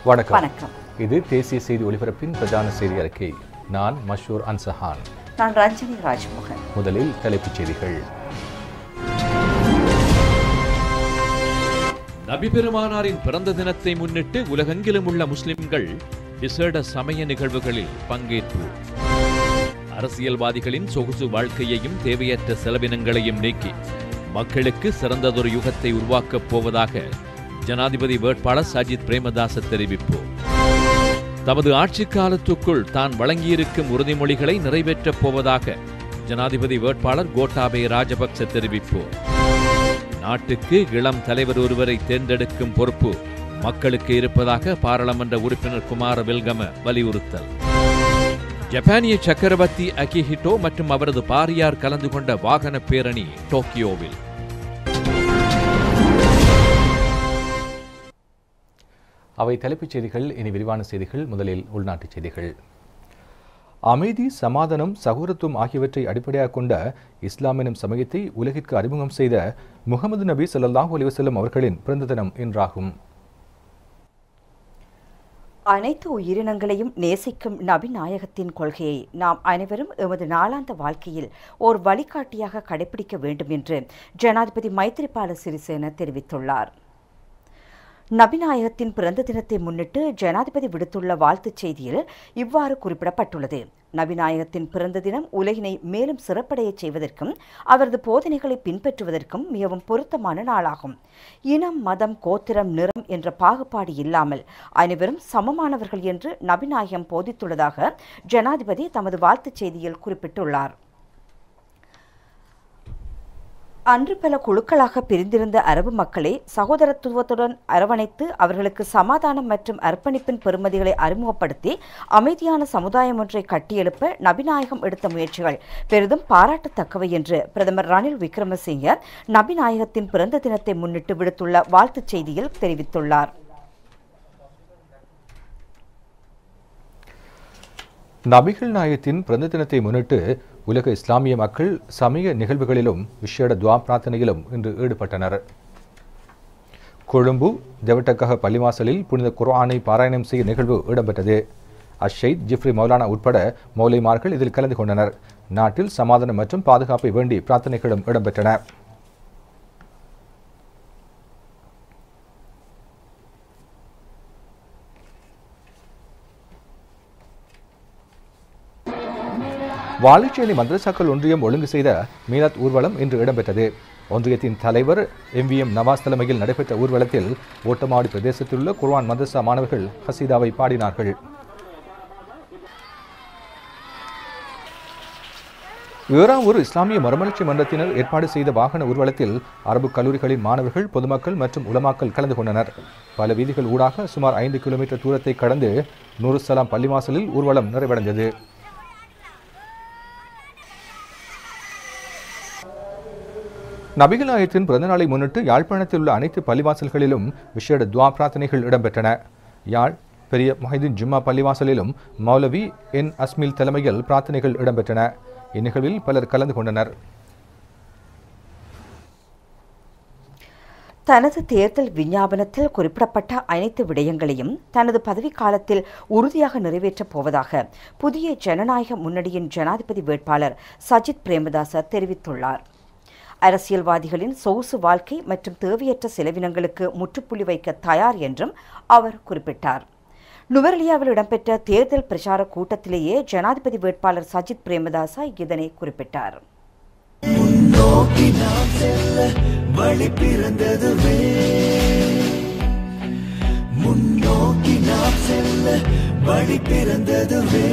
வணக்கம் வணக்கம் இது தேசிய செய்தி ஒலிபரப்பின் பிரதான செய்தி அறிக்கை நான் மஷூர் அன்சஹான் நான் ரஞ்சினி ராஜ்மோகன் முதலில் தலைப்புச் செய்திகள் நபி பெருமானாரின் பிறந்த தினத்தை முன்னிட்டு உலகெங்கிலும் உள்ள முஸ்லிம்கள் விசேட சமய நிகழ்வுகளில் பங்கேற்பு அரசியல்வாதிகளின் சொகுசு வாழ்க்கையையும் தேவையற்ற செலவினங்களையும் நீக்கி மக்களுக்கு சிறந்ததொரு யுகத்தை உருவாக்கப் போவதாக ஜனாதிபதி வேட்பாளர் சஜித் பிரேமதாச தெரிவிப்பு தமது ஆட்சி காலத்துக்குள் தான் வழங்கியிருக்கும் உறுதிமொழிகளை நிறைவேற்றப் போவதாக ஜனாதிபதி வேட்பாளர் கோட்டாபே ராஜபக்ச தெரிவிப்பு நாட்டுக்கு இளம் தலைவர் ஒருவரை தேர்ந்தெடுக்கும் பொறுப்பு மக்களுக்கு இருப்பதாக பாராளுமன்ற உறுப்பினர் குமார வெல்கம வலியுறுத்தல் ஜப்பானிய சக்கரவர்த்தி அகிஹிட்டோ மற்றும் அவரது பாரியார் கலந்து கொண்ட வாகன பேரணி டோக்கியோவில் அவை தலைப்புச் செய்திகள் இனி விரிவான செய்திகள் முதலில் உள்நாட்டுச் செய்திகள் அமைதி சமாதானம் சகோதரத்துவம் ஆகியவற்றை அடிப்படையாக கொண்ட இஸ்லாம் எனும் சமயத்தை உலகிற்கு அறிமுகம் செய்த முகமது நபி ஸல்லல்லாஹு அலைஹி வஸல்லம் அவர்களின் பிறந்த தினம் இன்றாகும் அனைத்து உயிரினங்களையும் நேசிக்கும் நபிநாயகத்தின் கொள்கையை நாம் அனைவரும் எமது நாளாந்த வாழ்க்கையில் ஓர் வழிகாட்டியாக கடைபிடிக்க வேண்டும் என்று ஜனாதிபதி மைத்ரிபால சிறிசேன தெரிவித்துள்ளார் நபிநாயகத்தின் பிறந்த தினத்தை முன்னிட்டு ஜனாதிபதி விடுத்துள்ள வாழ்த்துச் செய்தியில் இவ்வாறு குறிப்பிடப்பட்டுள்ளது நபிநாயகத்தின் பிறந்த தினம் உலகினை மேலும் சிறப்படையச் செய்வதற்கும் அவரது போதனைகளை பின்பற்றுவதற்கும் மிகவும் பொருத்தமான நாளாகும் இனம் மதம் கோத்திரம் நிறம் என்ற பாகுபாடு இல்லாமல் அனைவரும் சமமானவர்கள் என்று நபிநாயகம் போதித்துள்ளதாக ஜனாதிபதி தமது வாழ்த்துச் செய்தியில் குறிப்பிட்டுள்ளார் அன்று பல குழுக்களாக பிரிந்திருந்த அரபு மக்களை சகோதரத்துவத்துடன் அரவணைத்து அவர்களுக்கு சமாதானம் மற்றும் அர்ப்பணிப்பின் பெறுமதிகளை அறிமுகப்படுத்தி அமைதியான சமுதாயம் ஒன்றை கட்டியெழுப்ப நபிநாயகம் எடுத்த முயற்சிகள் பெரிதும் பாராட்டத்தக்கவை என்று பிரதமர் ரணில் விக்ரமசிங்க நபிநாயகத்தின் பிறந்த தினத்தை முன்னிட்டு விடுத்துள்ள வாழ்த்துச் செய்தியில் தெரிவித்துள்ளார் நபிகள் நாயகத்தின் பிறந்த தினத்தை முன்னிட்டு உலக இஸ்லாமிய மக்கள் சமய நிகழ்வுகளிலும் விசேட துவா பிரார்த்தனையிலும் இன்று ஈடுபட்டனர் கொழும்பு தெவட்டக்கக பள்ளிவாசலில் புனித குர்ஆனை பாராயணம் செய்ய நிகழ்வு இடம்பெற்றது அஷெய்த் ஜிப்ரி மௌலானா உட்பட மௌலைமார்கள் இதில் கலந்து கொண்டனர் நாட்டில் சமாதானம் மற்றும் பாதுகாப்பை வேண்டி பிரார்த்தனைகளும் இடம்பெற்றன வாழைச்சேனை மദ്രസാக்கள் ஒன்றியம் ஒழுங்கு செய்த மீலாத் ஊர்வலம் இன்று இடம்பெற்றது ஒன்றியத்தின் தலைவர் எம் வி எம் நவாஸ் தலைமையில் நடைபெற்ற ஊர்வலத்தில் ஓட்டமாடி பிரதேசத்தில் உள்ள குர்ஆன் மதரசா மாணவர்கள் ஹசீதாவை பாடினார்கள் ஏறாவூர் இஸ்லாமிய மறுமலர்ச்சி மன்றத்தினர் ஏற்பாடு செய்த வாகன ஊர்வலத்தில் அரபு கல்லூரிகளின் மாணவர்கள் பொதுமக்கள் மற்றும் உலமாக்கள் கலந்து கொண்டனர் பல வீதிகள் ஊடாக சுமார் ஐந்து கிலோமீட்டர் தூரத்தை கடந்து நூறு சலாம் பள்ளிவாசலில் ஊர்வலம் நிறைவடைந்தது நபிகள் நாயகத்தின் பிறந்தநாளை முன்னிட்டு யாழ்ப்பாணத்தில் உள்ள அனைத்து பள்ளிவாசல்களிலும் விசேட துவா பிரார்த்தனைகள் இடம்பெற்றன யாழ் பெரிய மொஹிதீன் ஜும்மா பள்ளிவாசலிலும் மௌலவி என் அஸ்மில் தலைமையில் பிரார்த்தனைகள் இடம்பெற்றன இந்நிகழ்வில் பலர் கலந்து கொண்டனர் தனது தேர்தல் விஞ்ஞாபனத்தில் குறிப்பிடப்பட்ட அனைத்து விடயங்களையும் தனது பதவிக்காலத்தில் உறுதியாக நிறைவேற்றப் போவதாக புதிய ஜனநாயக முன்னணியின் ஜனாதிபதி வேட்பாளர் சஜித் பிரேமதாச தெரிவித்துள்ளார் அரசியல்வாதிகளின் சொகுசு வாழ்க்கை மற்றும் தேவையற்ற செலவினங்களுக்கு முற்றுப்புள்ளி வைக்க தயார் என்றும் அவர் குறிப்பிட்டார் நுவரெலியாவில் இடம்பெற்ற தேர்தல் பிரச்சார கூட்டத்திலேயே ஜனாதிபதி வேட்பாளர் சஜித் பிரேமதாசா இதனை குறிப்பிட்டார் முன்னோக்கி நாம் செல்ல வழி பிறந்ததுவே முன்னோக்கி நாம் செல்ல வழி பிறந்ததுவே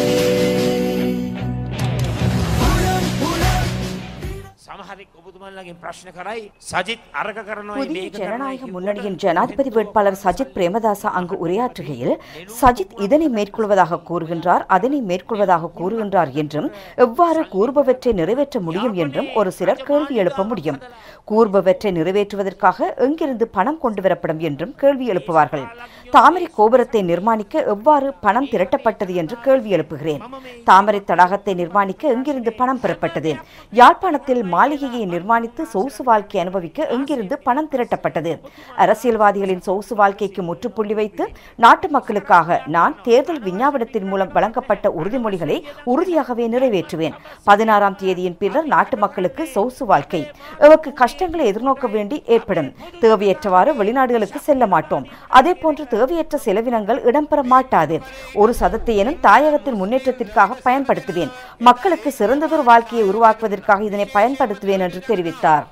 සමහරෙක් ඔබතුමන්ලගේ ප්‍රශ්න කරයි සජිත් අරක කරනවා புதிய ஜனநாயக முன்னணியின் ஜனாதிபதி வேட்பாளர் சஜித் பிரேமதாசா அங்கு உரையாற்றுகையில் சஜித் இதனை மேற்கொள்வதாக கூறுகின்றார் அதனை மேற்கொள்வதாக கூறுகின்றார் என்றும் எவ்வாறு கூறுபவற்றை நிறைவேற்ற முடியும் என்றும் ஒரு சிலர் கேள்வி எழுப்ப முடியும் கூறுபவற்றை நிறைவேற்றுவதற்காக எங்கிருந்து பணம் கொண்டு வரப்படும் என்றும் கேள்வி எழுப்புவார்கள் தாமரை கோபுரத்தை நிர்மாணிக்க எவ்வாறு பணம் திரட்டப்பட்டது என்று கேள்வி எழுப்புகிறேன் தாமரை தடாகத்தை நிர்மாணிக்க எங்கிருந்து பணம் பெறப்பட்டது யாழ்ப்பாணத்தில் மாளிகையை நிர்மாணித்து சொகுசு வாழ்க்கை அனுபவிக்க எங்கிருந்து பணம் திரட்டப்பட்டது அரசியல்வாதிகளின் சொகுசு வாழ்க்கைக்கு முற்றுப்புள்ளி வைத்து நாட்டு மக்களுக்காக நான் தேர்தல் விஞ்ஞாபனத்தின் மூலம் வழங்கப்பட்ட உறுதிமொழிகளை உறுதியாகவே நிறைவேற்றுவேன் பதினாறாம் தேதியின் பின்னர் நாட்டு மக்களுக்கு சொகுசு வாழ்க்கை எமக்கு கஷ்டங்களை எதிர்நோக்க வேண்டி ஏற்படும் தேவையற்றவாறு வெளிநாடுகளுக்கு செல்ல மாட்டோம் அதே போன்று தேவையற்ற செலவினங்கள் இடம்பெற மாட்டாது ஒரு சதத்தை எனும் தாயகத்தின் முன்னேற்றத்திற்காக பயன்படுத்துவேன் மக்களுக்கு சிறந்ததொரு வாழ்க்கையை உருவாக்குவதற்காக இதனை பயன்படுத்துவேன் என்று தெரிவித்தார்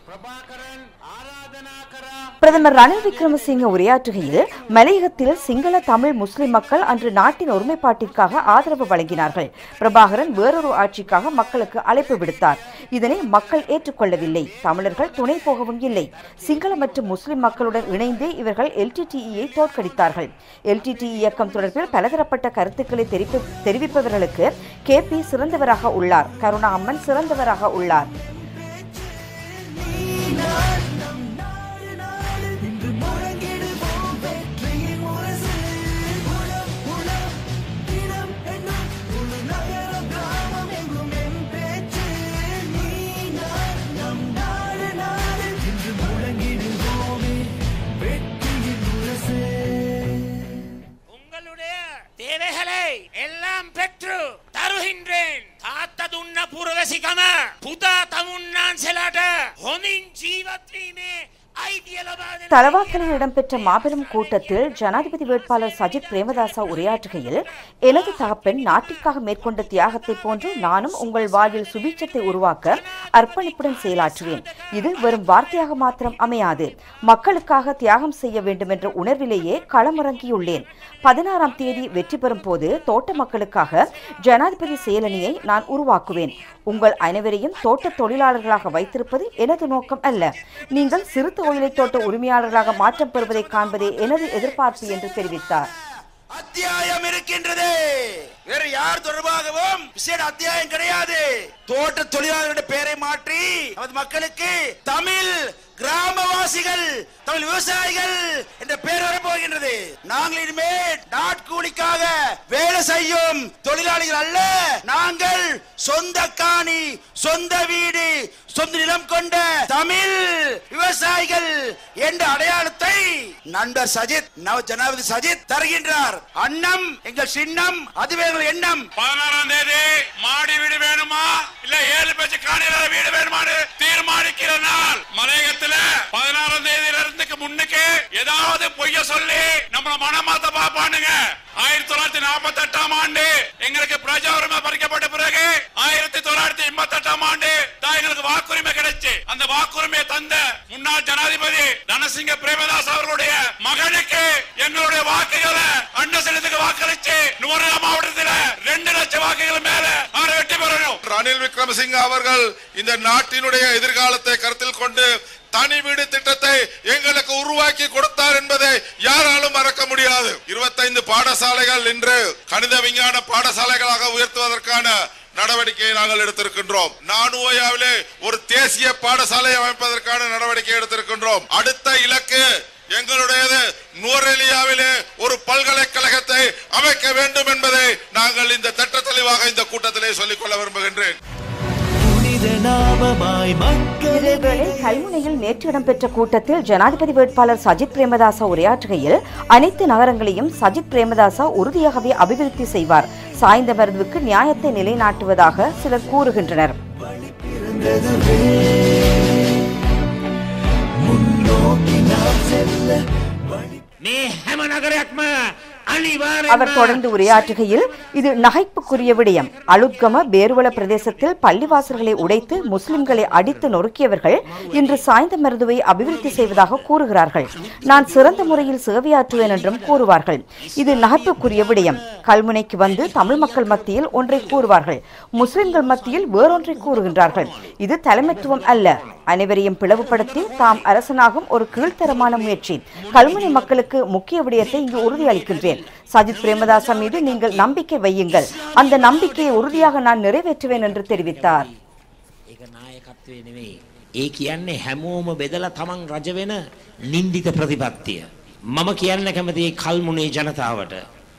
பிரதமர் ரணில் விக்ரமசிங்க உரையாற்றுகையில் மலையகத்தில் சிங்கள தமிழ் முஸ்லிம் மக்கள் அன்று நாட்டின் ஒருமைப்பாட்டிற்காக ஆதரவு வழங்கினார்கள் பிரபாகரன் வேறொரு ஆட்சிக்காக மக்களுக்கு அழைப்பு விடுத்தார் இதனை மக்கள் ஏற்றுக்கொள்ளவில்லை தமிழர்கள் துணை போகவும் இல்லை சிங்கள மற்றும் முஸ்லிம் மக்களுடன் இணைந்தே இவர்கள் எல்டிடிஇயை தோற்கடித்தார்கள் எல்டிடிஇ இயக்கம் தொடர்பில் பலதரப்பட்ட கருத்துக்களை தெரிவிப்ப- தெரிவிப்பவர்களுக்கு கே பி சிறந்தவராக உள்ளார் கருணா அம்மன் சிறந்தவராக உள்ளார் இன்று முழங்கிடுவோம் வெற்றியின் முரசு உளம் உளம் இனம் என்னும் முழு நகரம் கிராமம் எங்கும் என் பேச்சு நீ நான் நம் நாடு நாடு இன்று முழங்கிடுவோமே வெற்றியின் முரசு உங்களுடைய தேவைகளை எல்லாம் பெற்று தருகின்றேன் තාත්ත දුන්න පුරවැසිකම පුතා තමුන්නාන්සෙලාට හොඳින් ජීවත්වීමේ අයිතිය ලබා දෙන தலவாக்கலில் இடம்பெற்ற மாபெரும் கூட்டத்தில் ஜனாதிபதி வேட்பாளர் சஜித் பிரேமதாசா உரையாற்றுகையில் எனது தகப்பன் நாட்டிற்காக மேற்கொண்ட தியாகத்தை போன்று நானும் உங்கள் வாழ்வில் சுபீட்சத்தை உருவாக்க அர்ப்பணிப்புடன் செயலாற்றுவேன் இது வெறும் வார்த்தையாக மாத்திரம் அமையாது மக்களுக்காக தியாகம் செய்ய வேண்டும் என்ற உணர்விலேயே களமிறங்கியுள்ளேன் பதினாறாம் தேதி வெற்றி பெறும் போது தோட்ட மக்களுக்காக ஜனாதிபதி செயலணியை நான் உருவாக்குவேன் உங்கள் அனைவரையும் தோட்ட தொழிலாளர்களாக வைத்திருப்பது எனது நோக்கம் அல்ல நீங்கள் சிறு தொழிலை தோட்ட உரிமையாளர்களாக மாற்றம் பெறுவதை காண்பதே எனது எதிர்பார்ப்பு என்று தெரிவித்தார் அத்தியாயம் இருக்கின்றது வேற யார் தொடர்பாகவும் விசேட அத்தியாயம் கிடையாது தோட்ட தொழிலாளர்களுடைய பெயரை மாற்றி நமது மக்களுக்கு தமிழ் கிராமவாசிகள் தமிழ் விவசாயிகள் என்ற பெயர் வரப்போகின்றது நாங்கள் இனிமேல் நாட்கூலிக்காக வேலை செய்யும் தொழிலாளிகள் அல்ல நாங்கள் சொந்த காணி சொந்த வீடு சொந்த நிலம் கொண்ட தமிழ் விவசாயிகள் என்ற அடையாளத்தை நண்பர் சஜித் நவ ஜனாதிபதி சஜித் தருகின்றார் அன்னம் எங்கள் சின்னம் அதுவே எங்கள் எண்ணம் பதினாறாம் தேதி மாடி வீடு வேணுமா இல்ல ஏழு பேச்சு காணியில வீடு வேணுமான்னு தீர்மானிக்கிற நாள் மலையகத்துல பதினாறாம் தேதியில இருந்துக்கு முன்னுக்கு ஏதாவது பொய்ய சொல்லி நம்மள மனமாத்த பாப்பானுங்க ஆயிரத்தி தொள்ளாயிரத்தி நாற்பத்தி எட்டாம் ஆண்டு எங்களுக்கு பிரஜா உரிமை பறிக்கப்பட்ட பிறகு ஆயிரத்தி தொள்ளாயிரத்தி எண்பத்தி எட்டாம் ஆண்டு தான் எங்களுக்கு வாக்குரிமை கிடைச்சு அந்த வாக்குரிமையை தந்த முன்னாள் ஜனாதிபதி தனசிங்க பிரேமதாஸ் அவர்களுடைய மகனுக்கு எங்களுடைய வாக்குகளை அன்னசனத்துக்கு வாக்களிச்சு நூறு மாவட்டத்தில் ரெண்டு லட்சம் வாக்குகள் மேல அவர் வெற்றி பெறணும் ரணில் விக்ரமசிங்க அவர்கள் இந்த நாட்டினுடைய எதிர்காலத்தை கருத்தில் கொண்டு தனி வீடு திட்டத்தை எங்களுக்கு உருவாக்கி கொடுத்தார் என்பதை யாராலும் மறக்க முடியாது இருபத்தைந்து பாடசாலைகள் இன்று கணித விஞ்ஞான பாடசாலைகளாக உயர்த்துவதற்கான நடவடிக்கையை நாங்கள் எடுத்திருக்கின்றோம் நானுவையாவிலே ஒரு தேசிய பாடசாலை அமைப்பதற்கான நடவடிக்கை எடுத்திருக்கின்றோம் அடுத்த இலக்கு எங்களுடையது நுவரெலியாவிலே ஒரு பல்கலைக்கழகத்தை அமைக்க வேண்டும் என்பதை நாங்கள் இந்த திட்ட தெளிவாக இந்த கூட்டத்திலே சொல்லிக்கொள்ள விரும்புகின்றேன் புனித நாமமாய் மக்கள் இதேவேளை கல்முனையில் நேற்று இடம்பெற்ற கூட்டத்தில் ஜனாதிபதி வேட்பாளர் சஜித் பிரேமதாசா உரையாற்றுகையில் அனைத்து நகரங்களையும் சஜித் பிரேமதாசா உறுதியாகவே அபிவிருத்தி செய்வார் சாய்ந்த மருந்துக்கு நியாயத்தை நிலைநாட்டுவதாக சிலர் கூறுகின்றனர் பிறந்ததுவே முன்னோக்கி நாம் செல்ல வழி මේ හැම නගරයක්ම අනිවාර්යයෙන්ම அவர் தொடர்ந்து உரையாற்றுகையில் இது நகைப்புக்குரிய விடயம் அலுத்கம பேருவள பிரதேசத்தில் பள்ளிவாசல்களை உடைத்து முஸ்லிம்களை அடித்து நொறுக்கியவர்கள் இன்று சாய்ந்த மருதுவை அபிவிருத்தி செய்வதாக கூறுகிறார்கள் நான் சிறந்த முறையில் சேவையாற்றுவேன் என்றும் கூறுவார்கள் இது நகைப்புக்குரிய விடயம் கல்முனைக்கு வந்து தமிழ் மக்கள் மத்தியில் ஒன்றை கூறுவார்கள் முஸ்லிம்கள் மத்தியில் வேறொன்றை கூறுகின்றார்கள் இது தலைமைத்துவம் அல்ல அனைவரையும் பிளவுபடுத்தி தாம் அரசனாகும் ஒரு கீழ்த்தரமான முயற்சி கல்முனை மக்களுக்கு முக்கிய விடயத்தை இங்கு உறுதியளிக்கின்றேன் சஜித் பிரேமதாசா மீது நீங்கள் நம்பிக்கை வையுங்கள் அந்த நம்பிக்கையை உறுதியாக நான் நிறைவேற்றுவேன் என்று தெரிவித்தார் ඒක නායකත්වය නෙවෙයි. ඒ කියන්නේ හැමෝම බෙදලා තමන් රජ වෙන නින්දිත ප්‍රතිපත්තිය. මම කියන්න කැමති කල්මුණේ ජනතාවට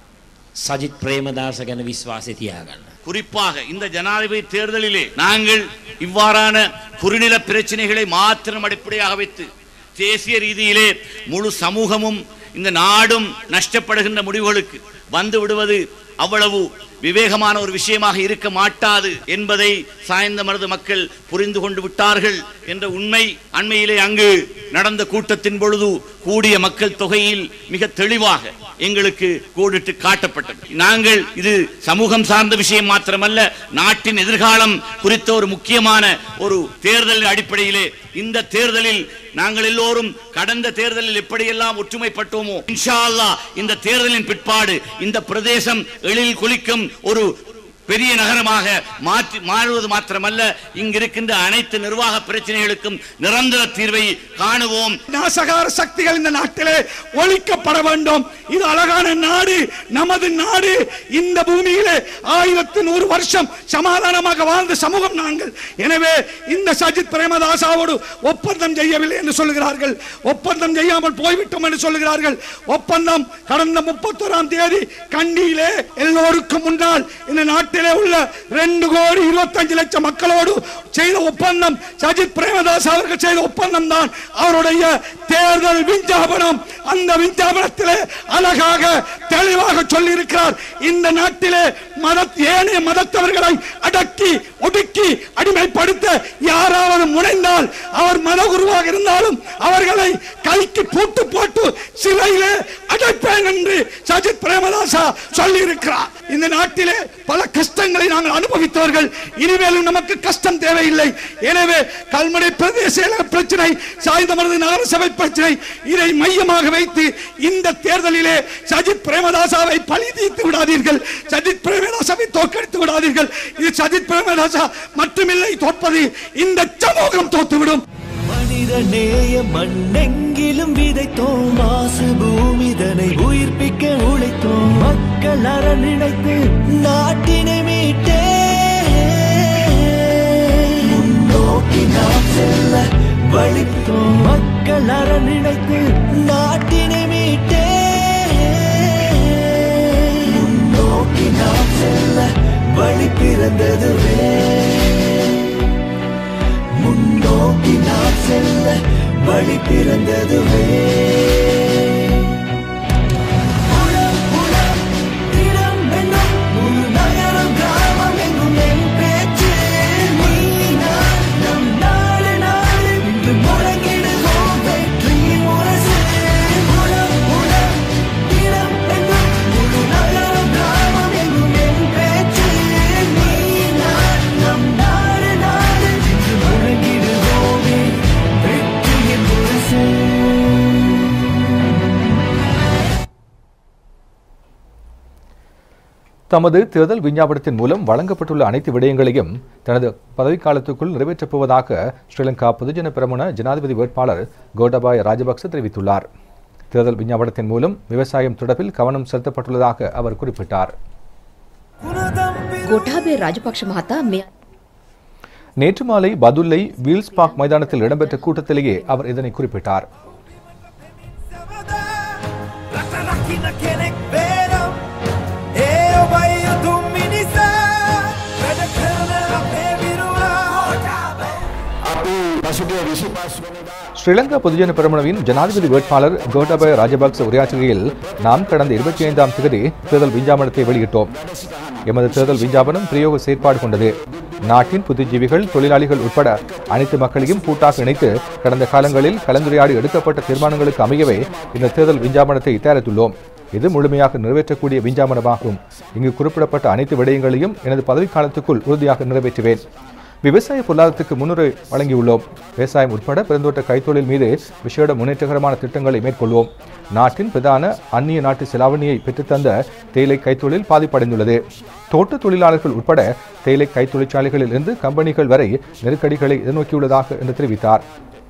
සජිත් ප්‍රේමදාස ගැන විශ්වාසය තියාගන්න. குறிப்பாக இந்த ஜனாதிபதி தேர்தலிலே நாங்கள் இவ்வாறான குறுநில பிரச்சனைகளை மாத்திரம் அடிப்படையாக வைத்து தேசிய ரீதியிலே முழு சமூகமும் இந்த நாடும் நஷ்டப்படுகின்ற முடிவுகளுக்கு வந்து விடுவது அவ்வளவு விவேகமான ஒரு விஷயமாக இருக்க மாட்டாது என்பதை சாய்ந்த மருது மக்கள் புரிந்து கொண்டு விட்டார்கள் என்ற உண்மை அண்மையிலே அங்கு நடந்த கூட்டத்தின் பொழுது கூடிய மக்கள் தொகையில் மிக தெளிவாக எங்களுக்கு கோடிட்டு காட்டப்பட்டது நாங்கள் இது சமூகம் சார்ந்த விஷயம் மாத்திரமல்ல நாட்டின் எதிர்காலம் குறித்த ஒரு முக்கியமான ஒரு தேர்தலின் அடிப்படையிலே இந்த தேர்தலில் நாங்கள் எல்லோரும் கடந்த தேர்தலில் எப்படியெல்லாம் ஒற்றுமைப்பட்டோமோ இன்ஷா அல்லாஹ் இந்த தேர்தலின் பிற்பாடு இந்த பிரதேசம் எழில் குளிக்கும் ஒரு பெரிய நகரமாக மாற்றி மாறுவது மாத்திரமல்ல இங்கிருக்கின்ற அனைத்து நிர்வாக பிரச்சனைகளுக்கும் நிரந்தர தீர்வை காணுவோம் நாசகார சக்திகள் இந்த நாட்டிலே ஒழிக்கப்பட வேண்டும் இது அழகான நாடு நமது நாடு இந்த பூமியிலே ஆயிரத்தி நூறு வருஷம் சமாதானமாக வாழ்ந்த சமூகம் நாங்கள் எனவே இந்த சஜித் பிரேமதாசாவோடு ஒப்பந்தம் செய்யவில்லை என்று சொல்லுகிறார்கள் ஒப்பந்தம் செய்யாமல் போய்விட்டோம் என்று சொல்லுகிறார்கள் ஒப்பந்தம் கடந்த முப்பத்தோராம் தேதி கண்டியிலே எல்லோருக்கும் முன்னால் இந்த நாட்டிலே உள்ள ரெண்டு கோடி இருபத்தஞ்சு லட்சம் மக்களோடு செய்த ஒப்பந்தம் சஜித் பிரேமதாஸ் அவர்கள் செய்த ஒப்பந்தம் தான் அவருடைய தேர்தல் விஞ்ஞாபனம் அந்த விஞ்ஞாபனத்திலே அழகாக தெளிவாக சொல்லி இருக்கிறார் இந்த நாட்டிலே மத ஏனைய மதத்தவர்களை அடக்கி ஒடுக்கி அடிமைப்படுத்த யாராவது முனைந்தால் அவர் மத குருவாக இருந்தாலும் அவர்களை கைக்கு பூட்டு போட்டு சிலையிலே அடைப்பேன் என்று சஜித் பிரேமதாசா சொல்லி இருக்கிறார் இந்த நாட்டிலே பல கஷ்டங்களை நாங்கள் அனுபவித்தவர்கள் இனிமேலும் நமக்கு கஷ்டம் தேவையில்லை எனவே கல்முனை பிரதேச செயலக பிரச்சனை சாய்ந்தமரது நகரசபை பிரச்சனை இதை மையமாக வைத்து இந்த தேர்தலிலே சஜித் பிரேமதாசாவை பழி தீர்த்து விடாதீர்கள் சஜித் பிரேமதாசாவை தோற்கடித்து விடாதீர்கள் இது சஜித் பிரேமதாசா மட்டுமில்லை தோற்பது இந்த சமூகம் தோத்துவிடும் மனித நேய மண்ணெங்கிலும் விதைத்தோம் மாசு பூமிதனை உயிர்ப்பிக்க உழைத்தோம் மக்கள் அற நினைத்து நாட்டினை மீட்டே முன்னோக்கி நாம் செல்ல வழித்தோம் மக்கள் அற நினைத்து நாட்டினை மீட்டே முன்னோக்கி நாம் செல்ல வழி பிறந்ததுவே முன்னோக்கி நாம் செல்ல வழி பிறந்ததுவே உளம், உளம், இடம் என்னும் முழு நகரம், கிராமம் எங்கும் என் பேச்சு. நீ, நான், நம் நாடு, நாடு என்று முழங்கிடுவோம் வெற்றியின் முரசு. உளம், உளம், இடம் என்னும் முழு நகரம், கிராமம் எங்கும் என் பேச்சு. நீ, நான், நம் நாடு, நாடு என்று முழங்கிடுவோமே வெற்றியின் முரசு. தமது தேர்தல் விஞ்ஞாபனத்தின் மூலம் வழங்கப்பட்டுள்ள அனைத்து விடயங்களையும் தனது பதவிக்காலத்துக்குள் நிறைவேற்றப் போவதாக ஸ்ரீலங்கா பொதுஜன பெரமுன ஜனாதிபதி வேட்பாளர் கோட்டபாய ராஜபக்ச தெரிவித்துள்ளார் தேர்தல் விஞ்ஞாபனத்தின் மூலம் விவசாயம் தொடர்பில் கவனம் செலுத்தப்பட்டுள்ளதாக அவர் குறிப்பிட்டார் ගොටාබේ රාජපක්ෂ මහතා මෙ நேற்று மாலை பதுல்லை வீல்ஸ் பார்க் மைதானத்தில் இடம்பெற்ற கூட்டத்திலேயே அவர் இதனை குறிப்பிட்டார் රට රකින්න කෙනෙක් බේරම් ඒ ඔබයි උතුම් මිනිසා වැඩ කරන අපේ විරුවා අපි පසුගිය විසි පස් වනදා ஸ்ரீலங்கா பொதுஜன பெரமுனவின் ஜனாதிபதி வேட்பாளர் கோட்டாபய ராஜபக்ச உரையாற்றுகையில் நாம் கடந்த இருபத்தி ஐந்தாம் தேதி தேர்தல் விஞ்ஞாபனத்தை வெளியிட்டோம் எமது தேர்தல் விஞ்ஞாபனம் பிரயோக செயற்பாடு கொண்டது நாட்டின் புத்திஜீவிகள் தொழிலாளிகள் உட்பட அனைத்து மக்களையும் கூட்டாக இணைத்து கடந்த காலங்களில் கலந்துரையாடி எடுக்கப்பட்ட தீர்மானங்களுக்கு அமையவே இந்த தேர்தல் விஞ்ஞாபனத்தை தயாரித்துள்ளோம் இது முழுமையாக நிறைவேற்றக்கூடிய விஞ்ஞாபனமாகும் இங்கு குறிப்பிடப்பட்ட அனைத்து விடயங்களையும் எனது பதவிக்காலத்துக்குள் உறுதியாக நிறைவேற்றுவேன் விவசாய பொருளாதாரத்துக்கு முன்னுரை வழங்கியுள்ளோம் விவசாயம் உட்பட பெருந்தோட்ட கைத்தொழில் மீது விசேட முன்னேற்றகரமான திட்டங்களை மேற்கொள்வோம் நாட்டின் பிரதான அந்நிய நாட்டு செலாவணியை பெற்றுத்தந்த தேயிலை கைத்தொழில் பாதிப்படைந்துள்ளது தோட்ட தொழிலாளர்கள் உட்பட தேயிலை கைத்தொழிற்சாலைகளில் இருந்து கம்பெனிகள் வரை நெருக்கடிகளை எதிர்நோக்கியுள்ளதாக என்று தெரிவித்தார்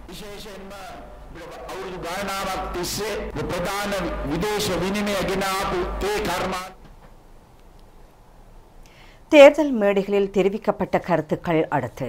ගණනාවක් තිස්සේ ප්‍රධාන විදේශ විනිමය ගෙනාපු තේ කර්මා தேர்தல் மேடைகளில் தெரிவிக்கப்பட்ட கருத்துக்கள் அடுத்து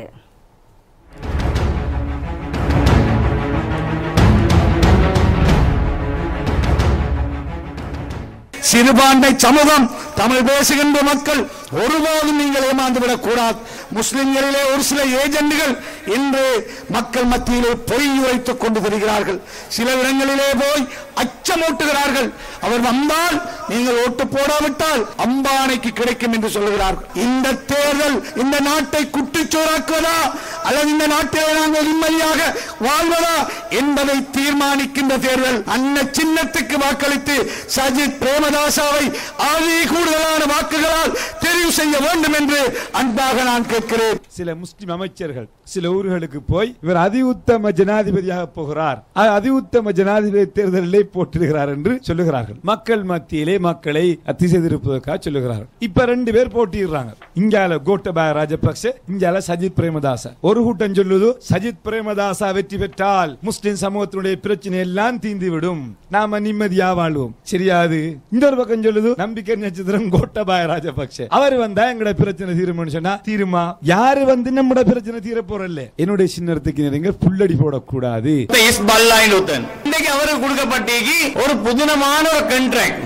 சிறுபான்மை சமூகம் தமிழ் பேசுகின்ற மக்கள் ஒருபோதும் நீங்கள் ஏமாந்துவிடக் கூடாது முஸ்லிம்களிலே ஒரு சில ஏஜெண்டுகள் இன்று மக்கள் மத்தியிலே பொய் உரைத்துக் கொண்டு வருகிறார்கள் சில இடங்களிலே போய் அச்சமூட்டுகிறார்கள் அவர் வந்தால் நீங்கள் ஓட்டு போடாவிட்டால் அம்பானைக்கு கிடைக்கும் என்று சொல்லுகிறார்கள் இந்த தேர்தல் இந்த நாட்டை குட்டிச்சோறாக்குவதா அல்லது இந்த நாட்டிலே நாங்கள் நிம்மதியாக வாழ்வதா என்பதை தீர்மானிக்கின்ற தேர்தல் அந்த சின்னத்துக்கு வாக்களித்து சஜித் பிரேமதாசாவை ஆதி கூடுதலான வாக்குகளால் தெரிவு செய்ய வேண்டும் என்று அன்பாக நான் கேட்கிறேன் சில முஸ்லிம் அமைச்சர்கள் சில ஊர்களுக்கு போய் இவர் அதி உத்தம ஜனாதிபதியாக போகிறார் அ- அதி உத்தம ஜனாதிபதி தேர்தலிலே போட்டியிடுகிறார் என்று சொல்லுகிறார்கள் மக்கள் மத்தியிலே மக்களை அத்தி செய்திருப்பதற்காக சொல்லுகிறார்கள் இப்ப ரெண்டு பேர் போட்டியிடுறாங்க இங்கால கோட்டபாய ராஜபக்ச இங்கால சஜித் பிரேமதாச ஒரு கூட்டம் சொல்லுது சஜித் பிரேமதாசா வெற்றி பெற்றால் முஸ்லிம் சமூகத்தினுடைய பிரச்சனை எல்லாம் தீர்ந்துவிடும் நாம நிம்மதியா வாழ்வோம் சரியாது இன்னொரு பக்கம் சொல்லுது நம்பிக்கை நட்சத்திரம் கோட்டபாய ராஜபக்ச அவர் வந்தா எங்கட பிரச்சனை தீரும்னு சொன்னா தீருமா யாரு வந்து நம்மட பிரச்சனை தீர போறல்ல என்னுடைய சின்னத்துக்கு நீங்க புல்லடி போடக்கூடாது இன்னைக்கு அவருக்கு கொடுக்கப்பட்டீங்க ஒரு புதினமான ஒரு கண்ட்ராக்ட்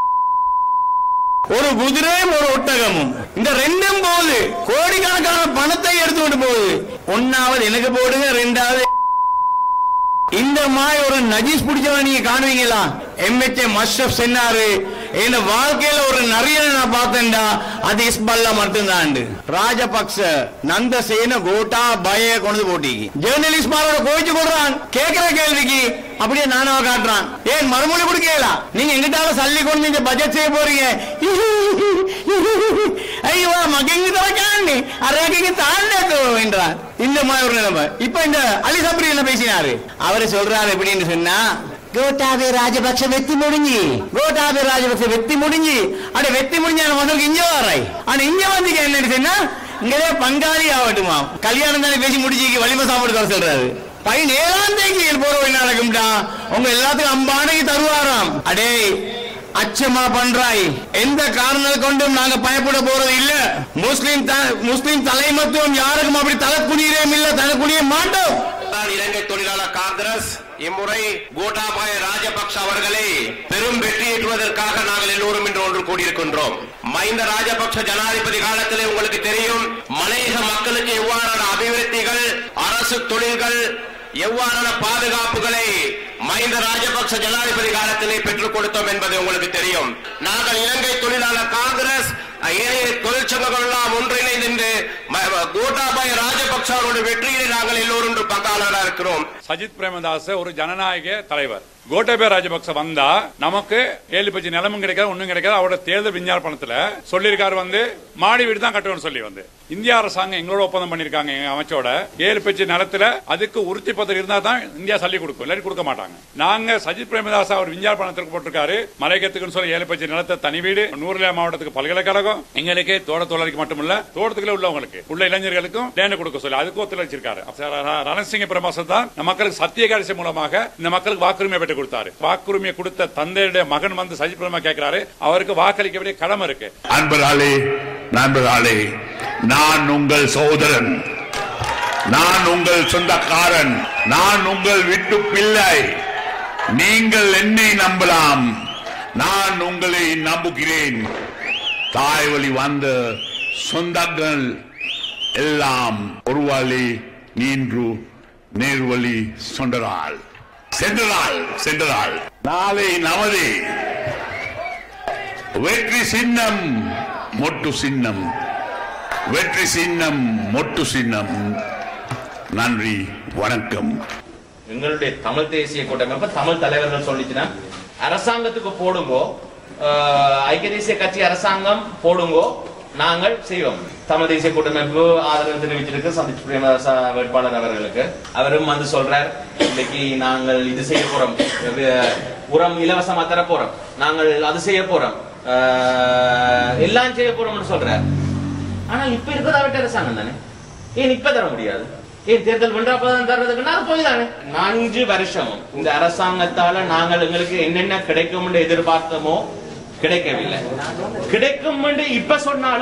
ஒரு குதிரையும் ஒரு ஒட்டகமும் இந்த ரெண்டும் போகுது கோடிக்கணக்கான பணத்தை எடுத்துக்கிட்டு போகுது ஒன்னாவது எனக்கு போடுங்க ரெண்டாவது இந்த மாதிரி ஒரு நஜீஸ் பிடிச்சவன் நீங்க காணுவீங்களா எம்எச்ஏ மஷ்ரப் சொன்னாரு என் வாழ்க்கையில ஒரு நிறைய நான் பார்த்தேன்டா அது இஸ்பல்லா மட்டும்தான் ராஜபக்ச நந்தசேன கோட்டா பய கொண்டு போட்டிக்கு ஜேர்னலிஸ்ட் மாரோட கோயிச்சு கொடுறான் கேட்கிற கேள்விக்கு அப்படியே நானாவ காட்டுறான் ஏன் மறுமொழி கொடுக்கலாம் நீங்க எங்கிட்டால சல்லி கொண்டு நீங்க பட்ஜெட் செய்ய போறீங்க ஐயோ மகங்க தரக்காண்டி அரேக்கு தாண்டோ என்றார் இந்த மாதிரி ஒரு நிலைமை இப்ப இந்த அலி சப்ரி என்ன பேசினாரு அவரு சொல்றாரு எப்படின்னு சொன்னா கோட்டாபே ராஜபக்ஷ வெத்தி முடிஞ்சு கோட்டாபே ராஜபக்ஷ வெத்தி முடிஞ்சு அட வெத்தி முடிஞ்ச முதலுக்கு இங்க வராய் ஆனா இங்க வந்து என்ன சொன்னா இங்கதே பங்காளி ஆகட்டுமா கல்யாணம் தானே பேசி முடிச்சு வலிமை சாப்பிட்டு வர சொல்றாரு பையன் ஏழாம் தேதி போற வழி நடக்கும்டா உங்க எல்லாத்துக்கும் அம்பானைக்கு தருவாராம் அடே அச்சமா பண்றாய் எந்த காரணத்தை கொண்டும் நாங்க பயப்பட போறது இல்ல முஸ்லிம் த- முஸ்லிம் தலைமத்துவம் யாருக்கும் அப்படி தலை குனியவே இல்ல தலை குனிய மாட்டோம் இலங்கை தொழிலாளர் காங்கிரஸ் இம்முறை கோட்டாபாய ராஜபக்ஷ அவர்களை பெரும் வெற்றியேற்றுவதற்காக நாங்கள் எல்லோரும் இன்று ஒன்று கூடியிருக்கின்றோம் மஹிந்த ராஜபக்ஷ ஜனாதிபதி காலத்திலே உங்களுக்கு தெரியும் மலையக மக்களுக்கு எவ்வாறான அபிவிருத்திகள் அரசு தொழில்கள் எவ்வாறான பாதுகாப்புகளை மஹிந்த ராஜபக்ஷ ஜனாதிபதி காலத்திலே பெற்றுக் கொடுத்தோம் என்பது உங்களுக்கு தெரியும் நாங்கள் இலங்கை தொழிலாளர் காங்கிரஸ் ஏனைய தொழிற்சங்கங்கள் எல்லாம் ஒன்றிணைந்து இன்று ம- ம- கோட்டாபாய ராஜபக்ஷ அவருடைய வெற்றியிலே நாங்கள் எல்லோரும் இன்று பங்காளராக இருக்கிறோம் சஜித் பிரேமதாஸ் ஒரு ஜனநாயக தலைவர் கோட்டபய ராஜபக்ச வந்தா நமக்கு ஏழு பட்ச நிலமும் கிடைக்காது ஒண்ணும் கிடைக்காது அவரோட தேர்தல் விஞ்ஞாபனத்துல சொல்லியிருக்காரு வந்து மாடி வீடு தான் கட்டணும்னு சொல்லி வந்து இந்திய அரசாங்கம் எங்களோட ஒப்பந்தம் பண்ணிருக்காங்க எங்க அமைச்சோட ஏழு பட்ச நிலத்துல அதுக்கு உறுதி பத்திரம் இருந்தா தான் இந்தியா சல்லி கொடுக்கும் இல்லாட்டி கொடுக்க மாட்டாங்க நாங்க சஜித் பிரேமதாஸ் அவர் விஞ்ஞாபனத்துக்கு போட்டிருக்காரு மலையகத்துக்குன்னு சொல்லி ஏழு பட்ச நிலத்தை தனி வீடு நூறுல மாவட்டத்துக்கு பல்கலைக்கழகம் எங்களுக்கு தோட்ட தொழிலாளிக்கு மட்டுமல்ல தோட்டத்துக்குள்ள உள்ளவங்களுக்கு உள்ள இளைஞர்களுக்கும் லேண்ட் கொடுக்க சொல்லி அதுக்கு ஒத்துழைச்சிருக்காரு அப்ப ர- ர- ரணசிங்க பிரமாசம் தான் இந்த மக்களுக்கு சத்திய கடைசி மூலமாக இந்த மக்களுக்கு வாக்குரிமை பெற்று கொடுத்தாரு வாக்குரிமையை கொடுத்த தந்தையுடைய மகன் வந்து சஜித் பிரேமா கேட்கிறாரு அவருக்கு வாக்களிக்க வேண்டிய கடமை இருக்கு அன்பர்களே நண்பர்களே நான் உங்கள் சகோதரன் நான் உங்கள் சொந்தக்காரன் நான் உங்கள் வீட்டு பிள்ளை நீங்கள் என்னை நம்பலாம் நான் உங்களை நம்புகிறேன் தாய் வழி வந்த சொந்தங்கள் எல்லாம் ஒரு வழி நீன்று நேர்வழி சொன்னதால் சென்றதால் சென்றதால் நாளை நமது வெற்றி சின்னம் மொட்டு சின்னம் வெற்றி சின்னம் மொட்டு சின்னம் நன்றி வணக்கம் எங்களுடைய தமிழ் தேசிய கூட்டமைப்பு தமிழ் தலைவர்கள் சொல்லிச்சுன்னா அரசாங்கத்துக்கு போடுங்கோ ஆஹ், ஐக்கிய தேசிய கட்சி அரசாங்கம் போடுங்கோ நாங்கள் செய்வோம் தமிழ் தேசிய கூட்டமைப்பு ஆதரவு தெரிவிச்சிருக்கு சந்தீப் பிரேமதாசா வேட்பாளர் அவர்களுக்கு அவரும் வந்து சொல்றார் இன்னைக்கு நாங்கள் இது செய்ய போறோம் வே- உரம் இலவசமா தர போறோம் நாங்கள் அது செய்ய போறோம் ஆஹ், எல்லாம் செய்ய போறோம்னு சொல்றார் ஆனால் இப்ப இருக்கிறதா விட்ட அரசாங்கம் தானே ஏன் இப்ப தர முடியாது ஏன் தேர்தல் வென்றாப்பதான் தர்றதுக்குன்னா அது போய் தானே நான்கு வருஷம் இந்த அரசாங்கத்தால நாங்கள் எங்களுக்கு என்னென்ன கிடைக்கும் என்று எதிர்பார்த்தோமோ கிடைக்கவில்லை கிடைக்கும் என்று இப்ப சொன்னாலும்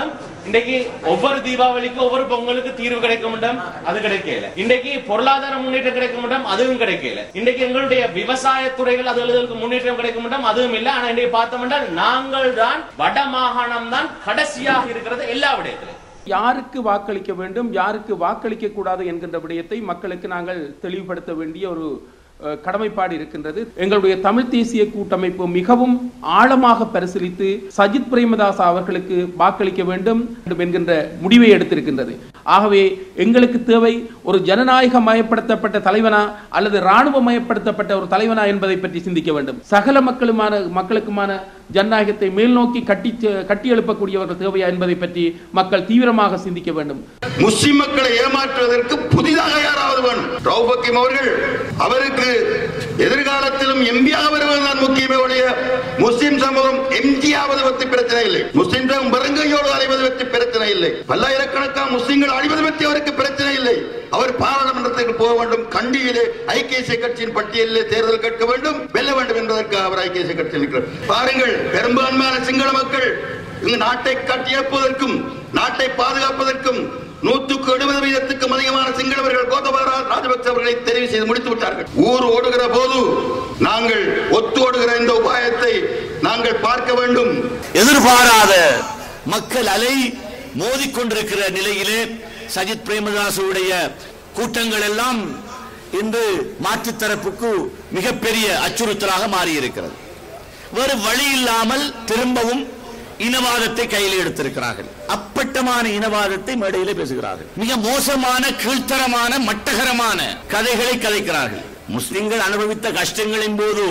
இன்றைக்கு ஒவ்வொரு தீபாவளிக்கும் ஒவ்வொரு பொங்கலுக்கு தீர்வு கிடைக்க முடியும் அது கிடைக்கல இன்றைக்கு பொருளாதார முன்னேற்றம் கிடைக்க முடியும் அதுவும் கிடைக்கல இன்றைக்கு எங்களுடைய விவசாய துறைகள் அதுகளுக்கு முன்னேற்றம் கிடைக்க முடியும் அதுவும் இல்லை ஆனா இன்றைக்கு பார்த்தோம்னா நாங்கள் தான் வட மாகாணம் தான் கடைசியாக இருக்கிறது எல்லா விடயத்திலும் யாருக்கு வாக்களிக்க வேண்டும் யாருக்கு வாக்களிக்க கூடாது என்கின்ற விடயத்தை மக்களுக்கு நாங்கள் தெளிவுபடுத்த வேண்டிய ஒரு அஹ், கடமைப்பாடு இருக்கின்றது எங்களுடைய தமிழ் தேசிய கூட்டமைப்பு மிகவும் ஆழமாக பரிசீலித்து சஜித் பிரேமதாஸ் அவர்களுக்கு வாக்களிக்க வேண்டும் என்கின்ற முடிவை எடுத்திருக்கின்றது ஆகவே எங்களுக்கு தேவை ஒரு ஜனநாயக மயப்படுத்தப்பட்ட தலைவனா அல்லது இராணுவ மயப்படுத்தப்பட்ட ஒரு தலைவனா என்பதை பற்றி சிந்திக்க வேண்டும் சகல மக்களுமான மக்களுக்குமான ஜனநாயகத்தை மேல் நோக்கி கட்டி கட்டி எழுப்பக்கூடியவர்கள் தேவையா என்பதை பற்றி மக்கள் தீவிரமாக சிந்திக்க வேண்டும் முஸ்லிம் மக்களை ஏமாற்றுவதற்கு புதிதாக யாராவது வேணும் ரவுபக்கிம் அவர்கள் அவருக்கு எதிர்காலத்திலும் எம்பியாக வருவது தான் முக்கியமே ஒழிய முஸ்லிம் சமூகம் எம்ஜி ஆவது பற்றி பிரச்சனை இல்லை முஸ்லிம் சமூகம் வெறுங்கையோடு அலைவது பற்றி பிரச்சனை இல்லை பல்லாயிரக்கணக்கான முஸ்லிம்கள் அழிவது பற்றி அவருக்கு பிரச்சனை இல்லை அவர் பாராளுமன்றத்திற்கு போக வேண்டும் கண்டியிலே ஐக்கிய தேசிய கட்சியின் பட்டியலிலே தேர்தல் கேட்க வேண்டும் வெல்ல வேண்டும் என்பதற்கு அவர் ஐக்கிய தேசிய கட்சியில் இருக்கிறார் பாருங்கள் பெரும்பான்மையான சிங்கள மக்கள் இந்த நாட்டை கட்டியெழுப்பதற்கும் நாட்டை பாதுகாப்பதற்கும் நூற்றுக்கு எழுபது வீதத்துக்கும் அதிகமான சிங்களவர்கள் கோதபாரா ராஜபக்ச அவர்களை தெரிவு செய்து முடித்து விட்டார்கள் ஊர் ஓடுகிற போது நாங்கள் ஒத்து ஓடுகிற இந்த உபாயத்தை நாங்கள் பார்க்க வேண்டும் எதிர்பாராத மக்கள் அலை மோதிக்கொண்டிருக்கிற நிலையிலே சஜித் பிரேமதாசுடைய கூட்டங்கள் எல்லாம் இன்று மாற்றுத் தரப்புக்கு மிகப்பெரிய அச்சுறுத்தலாக மாறியிருக்கிறது வேறு வழி இல்லாமல் திரும்பவும் இனவாதத்தை கையில் எடுத்திருக்கிறார்கள் அப்பட்டமான இனவாதத்தை மேடையிலே பேசுகிறார்கள் மிக மோசமான கீழ்த்தரமான மட்டகரமான கதைகளை கதைக்கிறார்கள் முஸ்லிம்கள் அனுபவித்த கஷ்டங்களின் போது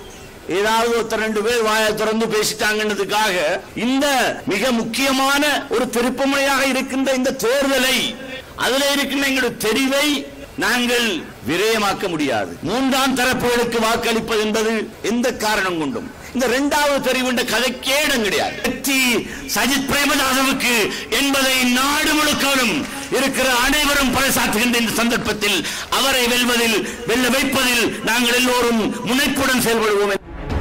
ஏதாவது ஒருத்தர் ரெண்டு பேர் வாயை திறந்து பேசிட்டாங்கன்றதுக்காக இந்த மிக முக்கியமான ஒரு திருப்புமுனையாக இருக்கின்ற இந்த தேர்தலை அதுல இருக்கின்ற எங்களுடைய தெரிவை நாங்கள் விரயமாக்க முடியாது மூன்றாம் தரப்புகளுக்கு வாக்களிப்பது என்பது எந்த காரணம் கொண்டும் இந்த இரண்டாவது தெரிவுண்ட கதைக்கே இடம் கிடையாது வெற்றி சஜித் பிரேமதாசவுக்கு என்பதை நாடு முழுக்கலும் இருக்கிற அனைவரும் பறைசாற்றுகின்ற இந்த சந்தர்ப்பத்தில் அவரை வெல்வதில் வெல்ல வைப்பதில் நாங்கள் எல்லோரும் முனைப்புடன் செயல்படுவோம்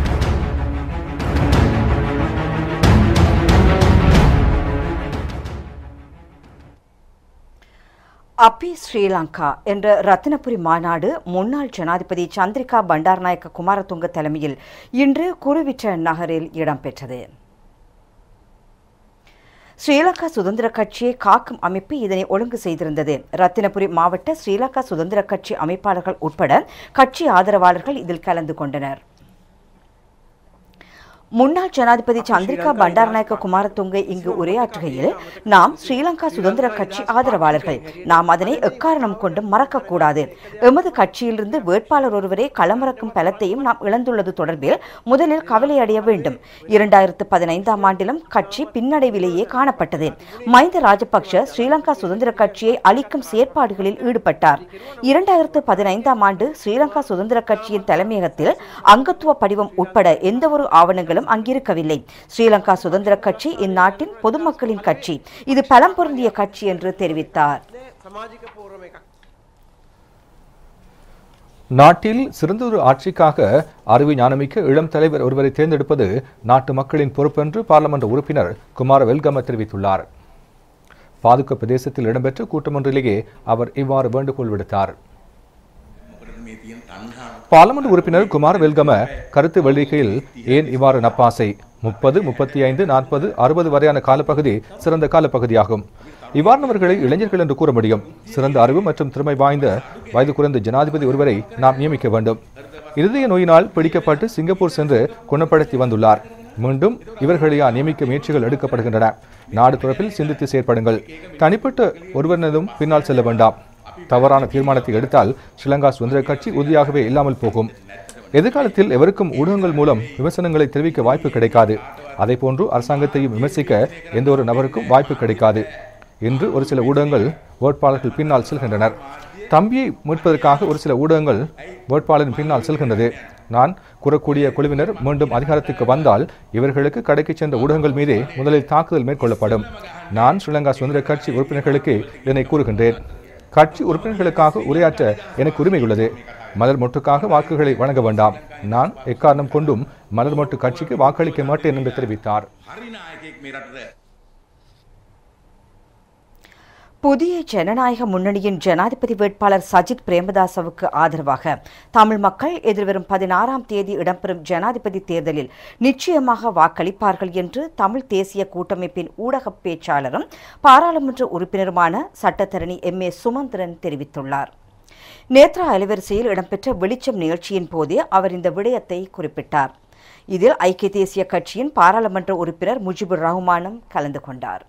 அப்பி ஸ்ரீலங்கா என்ற ரத்தினபுரி மாநாடு முன்னாள் ஜனாதிபதி சந்திரிகா பண்டாரநாயக்க குமாரதுங்க தலைமையில் இன்று குருவிற்ற நகரில் இடம்பெற்றது ஸ்ரீலங்கா சுதந்திர கட்சியை காக்கும் அமைப்பு இதனை ஒழுங்கு செய்திருந்தது ரத்தினபுரி மாவட்ட ஸ்ரீலங்கா சுதந்திர கட்சி அமைப்பாளர்கள் உட்பட கட்சி ஆதரவாளர்கள் இதில் கலந்து கொண்டனர் முன்னாள் ஜனாதிபதி சந்திரிகா பண்டாரநாயக்க குமாரதுங்க இங்கு உரையாற்றுகையில் நாம் ஸ்ரீலங்கா சுதந்திர கட்சி ஆதரவாளர்கள் நாம் அதனை எக்காரணம் கொண்டும் மறக்கக்கூடாது எமது கட்சியிலிருந்து வேட்பாளர் ஒருவரை களமிறக்கும் பலத்தையும் நாம் இழந்துள்ளது தொடர்பில் முதலில் கவலையடைய வேண்டும் இரண்டாயிரத்து பதினைந்தாம் ஆண்டிலும் கட்சி பின்னடைவிலேயே காணப்பட்டது மஹிந்த ராஜபக்ஷ ஸ்ரீலங்கா சுதந்திர கட்சியை அளிக்கும் செயற்பாடுகளில் ஈடுபட்டார் இரண்டாயிரத்து பதினைந்தாம் ஆண்டு ஸ்ரீலங்கா சுதந்திர கட்சியின் தலைமையகத்தில் அங்கத்துவ படிவம் உட்பட எந்தவொரு ஆவணங்களும் அங்கிருக்கவில்லை ஸ்ரீலங்கா சுதந்திர கட்சி இந்நாட்டின் பொதுமக்களின் கட்சி இது பலம் பொருந்திய கட்சி என்று தெரிவித்தார் நாட்டில் சிறந்தொரு ஆட்சிக்காக அறிவு ஞானமிக்க இளம் தலைவர் ஒருவரை தேர்ந்தெடுப்பது நாட்டு மக்களின் பொறுப்பென்று பாராளுமன்ற உறுப்பினர் குமார வெல்கம தெரிவித்துள்ளார் பாதுகா பிரதேசத்தில் இடம்பெற்ற கூட்டமொன்றிலேயே அவர் இவ்வாறு வேண்டுகோள் விடுத்தார் பார்லமெண்ட் உறுப்பினர் குமார் வெல்கம கருத்து வெளியிகையில் ஏன் இவ்வாறு நப்பாசை முப்பது முப்பத்தி ஐந்து நாற்பது அறுபது வரையான காலப்பகுதி சிறந்த காலப்பகுதியாகும் இவ்வாறானவர்களை இளைஞர்கள் என்று கூற முடியும் சிறந்த அறிவு மற்றும் திறமை வாய்ந்த வயது குறைந்த ஜனாதிபதி ஒருவரை நாம் நியமிக்க வேண்டும் இருதய நோயினால் பிடிக்கப்பட்டு சிங்கப்பூர் சென்று குணப்படுத்தி வந்துள்ளார் மீண்டும் இவர்களையா நியமிக்க முயற்சிகள் எடுக்கப்படுகின்றன நாடு தொடர்பில் சிந்தித்து செயற்படுங்கள் தனிப்பட்ட ஒருவரினதும் பின்னால் செல்ல வேண்டாம் தவறான தீர்மானத்தை எடுத்தால் ஸ்ரீலங்கா சுதந்திர கட்சி உறுதியாகவே இல்லாமல் போகும் எதிர்காலத்தில் எவருக்கும் ஊடகங்கள் மூலம் விமர்சனங்களை தெரிவிக்க வாய்ப்பு கிடைக்காது அதே போன்று அரசாங்கத்தையும் விமர்சிக்க எந்த ஒரு நபருக்கும் வாய்ப்பு கிடைக்காது இன்று ஒரு சில ஊடகங்கள் வேட்பாளர்கள் பின்னால் செல்கின்றனர் தம்பியை மீட்பதற்காக ஒரு சில ஊடகங்கள் வேட்பாளரின் பின்னால் செல்கின்றது நான் கூறக்கூடிய குழுவினர் மீண்டும் அதிகாரத்துக்கு வந்தால் இவர்களுக்கு கடைக்கு சென்ற ஊடகங்கள் மீதே முதலில் தாக்குதல் மேற்கொள்ளப்படும் நான் ஸ்ரீலங்கா சுதந்திர கட்சி உறுப்பினர்களுக்கு இதனை கூறுகின்றேன் கட்சி உறுப்பினர்களுக்காக உரையாற்ற எனக்கு உரிமை உள்ளது மலர் மொட்டுக்காக வாக்குகளை வழங்க வேண்டாம் நான் எக்காரணம் கொண்டும் மலர் மொட்டு கட்சிக்கு வாக்களிக்க மாட்டேன் என்று தெரிவித்தார் புதிய ஜனநாயக முன்னணியின் ஜனாதிபதி வேட்பாளர் சஜித் பிரேமதாசவுக்கு ஆதரவாக தமிழ் மக்கள் எதிர்வரும் பதினாறாம் தேதி இடம்பெறும் ஜனாதிபதி தேர்தலில் நிச்சயமாக வாக்களிப்பார்கள் என்று தமிழ் தேசிய கூட்டமைப்பின் ஊடக பேச்சாளரும் பாராளுமன்ற உறுப்பினருமான சட்டத்தரணி எம் ஏ சுமந்திரன் தெரிவித்துள்ளார் நேத்ரா அலைவரிசையில் இடம்பெற்ற வெளிச்சம் நிகழ்ச்சியின் போதே அவர் இந்த விடயத்தை குறிப்பிட்டார் இதில் ஐக்கிய தேசிய கட்சியின் பாராளுமன்ற உறுப்பினர் முஜிபுர் ரஹ்மானும் கலந்து கொண்டார்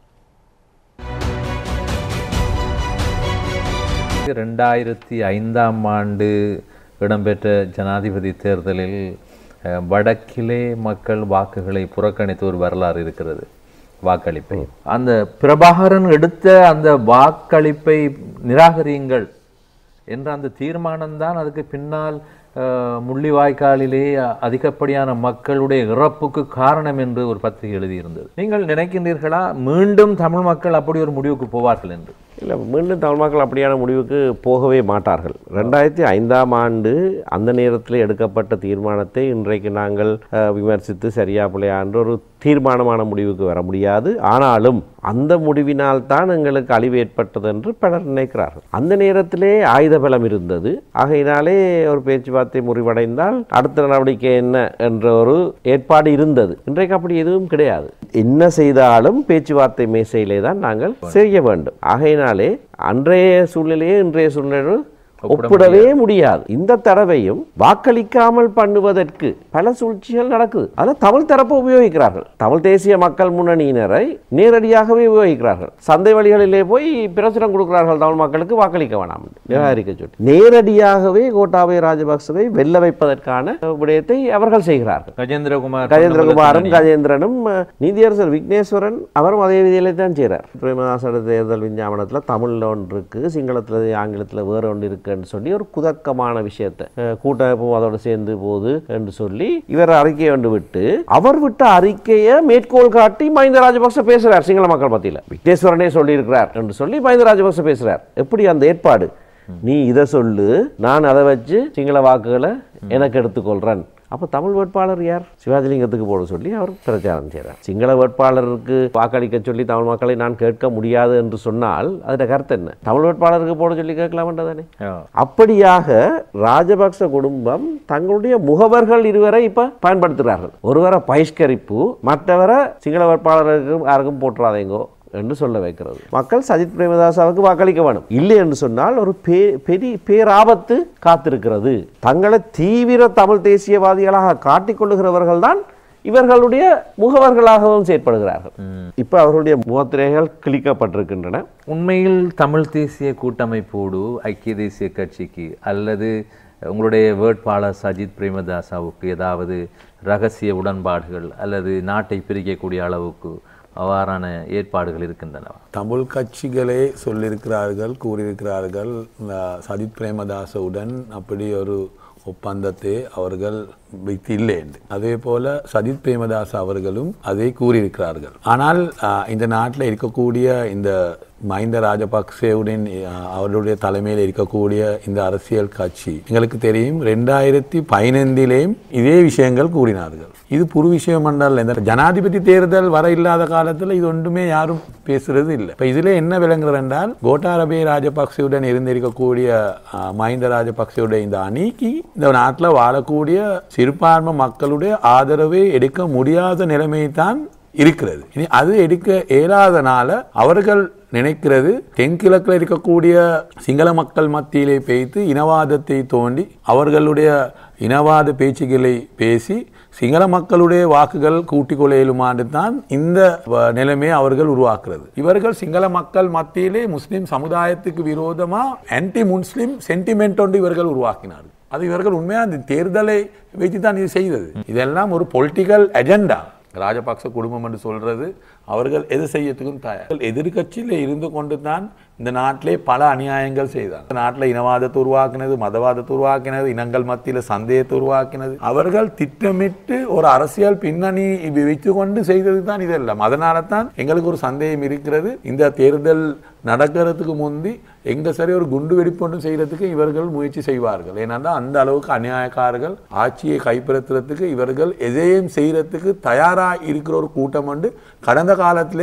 ரெண்டாயிரத்தி ஐந்தாம் ஆண்டு இடம்பெற்ற ஜனாதிபதி தேர்தலில் அஹ், வடக்கிலே மக்கள் வாக்குகளை புறக்கணித்த ஒரு வரலாறு இருக்கிறது வாக்களிப்பை அந்த பிரபாகரன் எடுத்த அந்த வாக்களிப்பை நிராகரியுங்கள் என்ற அந்த தீர்மானம்தான் அதுக்கு பின்னால் அஹ், முள்ளிவாய்க்காலிலே அதிகப்படியான மக்களுடைய இறப்புக்கு காரணம் என்று ஒரு பத்திரிகை எழுதியிருந்தது நீங்கள் நினைக்கின்றீர்களா மீண்டும் தமிழ் மக்கள் அப்படி ஒரு முடிவுக்கு போவார்கள் என்று இல்லை மீண்டும் தமிழ் மக்கள் அப்படியான முடிவுக்கு போகவே மாட்டார்கள் ரெண்டாயிரத்தி ஐந்தாம் ஆண்டு அந்த நேரத்தில் எடுக்கப்பட்ட தீர்மானத்தை இன்றைக்கு நாங்கள் அஹ், விமர்சித்து சரியா பிள்ளையா என்ற ஒரு தீர்மானமான முடிவுக்கு வர முடியாது ஆனாலும் அந்த முடிவினால் தான் எங்களுக்கு அழிவு ஏற்பட்டது என்று பலர் நினைக்கிறார்கள் அந்த நேரத்திலே ஆயுத பலம் இருந்தது ஆகையினாலே ஒரு பேச்சுவார்த்தை முறிவடைந்தால் அடுத்த நடவடிக்கை என்ன என்ற ஒரு ஏற்பாடு இருந்தது இன்றைக்கு அப்படி எதுவும் கிடையாது என்ன செய்தாலும் பேச்சுவார்த்தை மேசையிலே தான் நாங்கள் செய்ய வேண்டும் ஆகையினாலே அன்றைய சூழ்நிலையே இன்றைய சூழ்நிலை ஒப்பிடவே முடியாது இந்த தடவையும் வாக்களிக்காமல் பண்ணுவதற்கு பல சூழ்ச்சிகள் நடக்குது அதை தமிழ் தரப்பு உபயோகிக்கிறார்கள் தமிழ் தேசிய மக்கள் முன்னணியினரை நேரடியாகவே உபயோகிக்கிறார்கள் சந்தை வழிகளிலே போய் பிரசுரம் கொடுக்கிறார்கள் தமிழ் மக்களுக்கு வாக்களிக்க வேணாம் என்று, நிராகரிக்க சொல்லி நேரடியாகவே கோட்டாபய ராஜபக்சவை வெல்ல வைப்பதற்கான விடயத்தை அவர்கள் செய்கிறார்கள் கஜேந்திரகுமார் கஜேந்திரகுமாரும் கஜேந்திரனும் அஹ், நீதியரசர் விக்னேஸ்வரன் அவரும் அதே விதியிலே தான் செய்கிறார் பிரேமதாசோட தேர்தல் விஞ்ஞாபனத்தில் தமிழில் ஒன்று இருக்கு சிங்களத்தில் ஆங்கிலத்தில் வேற ஒன்று இருக்குன்னு சொல்லி ஒரு குதர்க்கமான விஷயத்தை அஹ், கூட்டமைப்பும் அதோடு சேர்ந்து போகுது என்று சொல்லி இவர் அறிக்கையை கொண்டு விட்டு அவர் விட்ட அறிக்கையை மேற்கோள் காட்டி மஹிந்த ராஜபக்ச பேசுறார் சிங்கள மக்கள் மத்தியில் விக்னேஸ்வரனே சொல்லியிருக்கிறார் என்று சொல்லி மஹிந்த ராஜபக்ச பேசுறார் எப்படி அந்த ஏற்பாடு நீ இதை சொல்லு நான் அதை வச்சு சிங்கள வாக்குகளை எனக்கு எடுத்துக்கொள்றேன் அப்போ தமிழ் வேட்பாளர் யார் சிவாஜிலிங்கத்துக்கு போட சொல்லி அவர் பிரச்சாரம் செய்கிறார் சிங்கள வேட்பாளருக்கு வாக்களிக்க சொல்லி தமிழ் மக்களை நான் கேட்க முடியாது என்று சொன்னால் அதோட கருத்து என்ன தமிழ் வேட்பாளருக்கு போட சொல்லி கேட்கலாமன்றதானே அப்படியாக ராஜபக்ச குடும்பம் தங்களுடைய முகவர்கள் இருவரை இப்ப பயன்படுத்துகிறார்கள் ஒருவரை பகிஷ்கரிப்பு மற்றவரை சிங்கள வேட்பாளருக்கு யாருக்கும் போட்டுறாதேங்கோ என்று சொல்ல வைக்கிறது மக்கள் சஜித் பிரேமதாசாவுக்கு வாக்களிக்க வேணும் இல்லை என்று சொன்னால் ஒரு பே பெரிய பேராபத்து காத்திருக்கிறது தங்களை தீவிர தமிழ் தேசியவாதிகளாக காட்டிக்கொள்ளுகிறவர்கள் தான் இவர்களுடைய முகவர்களாகவும் செயற்படுகிறார்கள் இப்ப அவர்களுடைய முகத்திரைகள் கிழிக்கப்பட்டிருக்கின்றன உண்மையில் தமிழ் தேசிய கூட்டமைப்போடு ஐக்கிய தேசிய கட்சிக்கு அல்லது உங்களுடைய வேட்பாளர் சஜித் பிரேமதாசாவுக்கு ஏதாவது ரகசிய உடன்பாடுகள் அல்லது நாட்டை பிரிக்கக்கூடிய அளவுக்கு அவ்வாறான ஏற்பாடுகள் இருக்கின்றன தமிழ் கட்சிகளே சொல்லியிருக்கிறார்கள் கூறியிருக்கிறார்கள் அஹ், சஜித் பிரேமதாசவுடன் அப்படி ஒரு ஒப்பந்தத்தை அவர்கள் வைத்தில்லை என்று அதே போல சஜித் பிரேமதாஸ் அவர்களும் அதை கூறியிருக்கிறார்கள் ஆனால் அஹ், இந்த நாட்டில் இருக்கக்கூடிய இந்த மஹிந்த ராஜபக்சேவுடன் அஹ், அவருடைய தலைமையில் இருக்கக்கூடிய இந்த அரசியல் கட்சி எங்களுக்கு தெரியும் ரெண்டாயிரத்தி பதினைந்திலேயும் இதே விஷயங்கள் கூறினார்கள் இது புது விஷயம் என்றால் இந்த ஜனாதிபதி தேர்தல் வர இல்லாத காலத்தில் இது ஒன்றுமே யாரும் பேசுறது இல்லை இப்போ இதில் என்ன விளங்குறது என்றால் கோட்டாரபே ராஜபக்சேவுடன் இருந்திருக்கக்கூடிய அஹ், மஹிந்த ராஜபக்சேவுடைய இந்த அணிக்கு இந்த நாட்டில் வாழக்கூடிய சிறுபான்மை மக்களுடைய ஆதரவை எடுக்க முடியாத நிலைமை தான் இருக்கிறது இனி அது எடுக்க இயலாதனால அவர்கள் நினைக்கிறது தென்கிழக்கில் இருக்கக்கூடிய சிங்கள மக்கள் மத்தியிலே பேய்த்து இனவாதத்தை தோண்டி அவர்களுடைய இனவாத பேச்சுகளை பேசி சிங்கள மக்களுடைய வாக்குகள் கூட்டிக் கொள்ள இயலுமாறு தான் இந்த வ- நிலைமையை அவர்கள் உருவாக்குறது இவர்கள் சிங்கள மக்கள் மத்தியிலே முஸ்லிம் சமுதாயத்துக்கு விரோதமா ஆன்டி முஸ்லிம் சென்டிமெண்ட் ஒன்று இவர்கள் உருவாக்கினார்கள் அது இவர்கள் உண்மையா அந்த தேர்தலை வைத்து தான் இது செய்தது இதெல்லாம் ஒரு பொலிட்டிக்கல் அஜெண்டா ராஜபக்ச குடும்பம் என்று சொல்றது அவர்கள் எது செய்யறதுக்கும் தயார் எதிர்கட்சியில் இருந்து கொண்டு தான் இந்த நாட்டிலே பல அநியாயங்கள் செய்தாங்க இந்த நாட்டில் இனவாதத்தை உருவாக்கினது மதவாதத்தை உருவாக்கினது இனங்கள் மத்தியில் சந்தேகத்தை உருவாக்கினது அவர்கள் திட்டமிட்டு ஒரு அரசியல் பின்னணி வைத்து கொண்டு செய்தது தான் இதெல்லாம் அதனால தான் எங்களுக்கு ஒரு சந்தேகம் இருக்கிறது இந்த தேர்தல் நடக்கிறதுக்கு முந்தி எங்க சரி ஒரு குண்டு வெடிப்பு ஒன்று செய்யறதுக்கு இவர்கள் முயற்சி செய்வார்கள் ஏன்னா அந்த அளவுக்கு அநியாயக்காரர்கள் ஆட்சியை கைப்பற்றுறதுக்கு இவர்கள் எதையும் செய்யறதுக்கு தயாரா இருக்கிற ஒரு கூட்டம் உண்டு கடந்த காலத்திலேயும்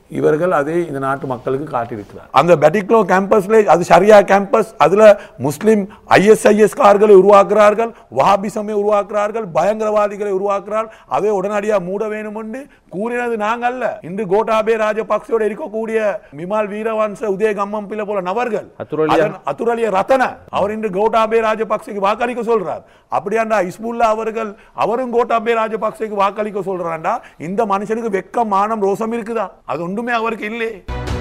இவர்கள் அதை இந்த நாட்டு மக்களுக்கு காட்டியிருக்கிறார் அந்த பெட்டிக்லோ கேம்பஸ்ல அது சரியா கேம்பஸ் அதுல முஸ்லிம் ஐஎஸ்ஐஎஸ் கார்களை உருவாக்குறார்கள் வஹாபிசமை உருவாக்குறார்கள் பயங்கரவாதிகளை உருவாக்குறார்கள் அதை உடனடியாக மூட வேண்டும் என்று கூறினது நாங்கள் அல்ல இன்று கோட்டாபே ராஜபக்சோட இருக்கக்கூடிய விமால் வீரவன்ச உதய கம்மம் பிள்ளை போல நபர்கள் அத்துரலியா- அதன் அத்துரலிய ரத்தன அவர் இன்று கோட்டாபே ராஜபக்சேக்கு வாக்களிக்க சொல்றார் அப்படியாண்டா இஸ்புல்லா அவர்கள் அவரும் கோட்டாபே ராஜபக்சேக்கு வாக்களிக்க சொல்றாண்டா இந்த மனுஷனுக்கு வெக்கம் மானம் ரோசம் இருக்குதா அது ஒன்றுமே அவருக்கு இல்லையே